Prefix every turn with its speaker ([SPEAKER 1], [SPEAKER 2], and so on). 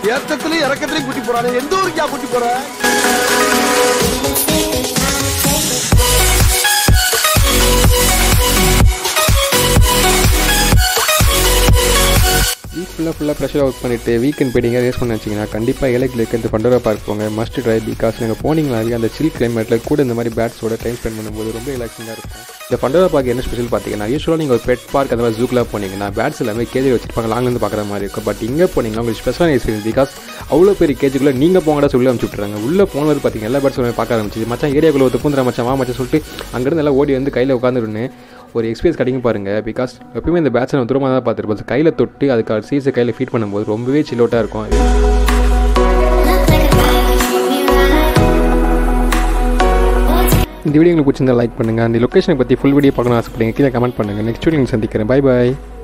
[SPEAKER 1] ஏத்தத்திலயும் இறக்கத்திலயும் கூட்டி போறானே எந்த ஊருக்கா கூட்டி போற
[SPEAKER 2] வீக் ஃபுல்லாக ஃபுல்லாக ப்ரெஷர் ஒர்க் பண்ணிவிட்டு வீக்கெண்ட் போயிட்டீங்க ரேஸ் பண்ண வச்சிங்கன்னா கண்டிப்பாக எலக்ட்ரில் இருக்க இந்த பண்டோரா பார்க் போங்க மஸ்ட் ட்ரை பிகாஸ் நீங்கள் போனீங்களாவே அந்த சில் கிளைமேட்டில் கூட இந்த மாதிரி பேட்ஸோட டைம் ஸ்பெண்ட் பண்ணும்போது ரொம்ப ரிலாக்ஸிங்காக இருக்கும் இந்த பண்டோரா பார்க் என்ன ஸ்பெஷல் பார்த்தீங்கன்னா யூஸ்வலாக நீங்கள் ஒரு பெட் பார்க் அந்த மாதிரி ஜூக்கில் போனீங்கன்னா பேட்ஸ் எல்லாமே கேஜி வச்சிருப்பாங்க லாங்லேருந்து பார்க்குற மாதிரி இருக்கும் பட் இங்கே போனீங்கன்னா உங்களுக்கு ஸ்பெஷலான எக்ஸ்பீரியன்ஸ் பிகாஸ் அவ்வளோ பெரிய கேஜுக்குள்ளே நீங்கள் போங்கடா சொல்லி அனுப்பிச்சு விட்றாங்க உள்ளே போனது பார்த்தீங்கன்னா எல்லா பேட்ஸ் பார்க்க ஆரம்பிச்சு மச்சான் ஏரியாக்குள்ள ஒரு பூந்துரா மச்சான் வா மச்சான் சொல்லிட்டு அங்கேருந்து எல்லாம் ஓடி வந்து கையில் உட்காந்துருன்னு ஒரு எக்ஸ்பீரியன்ஸ் கிடைக்கும் பாருங்கள் பிகாஸ் எப்பயுமே இந்த பேட்ஸை நம்ம தூரமாக தான் பார்த்துருப்போம் கையில் தொட்டு அதுக்கு சீஸை கையில் ஃபீட் பண்ணும்போது ரொம்பவே சில்லோட்டாக இருக்கும் இந்த வீடியோ உங்களுக்கு பிடிச்சிருந்தா லைக் பண்ணுங்கள் அந்த லொக்கேஷனை பற்றி ஃபுல் வீடியோ பார்க்கணும் ஆசைப்படுங்க கீழே கமெண்ட் பண்ணுங்கள் நெக்ஸ்ட் வீடியோ சந்திக்கிறேன் பை பாய்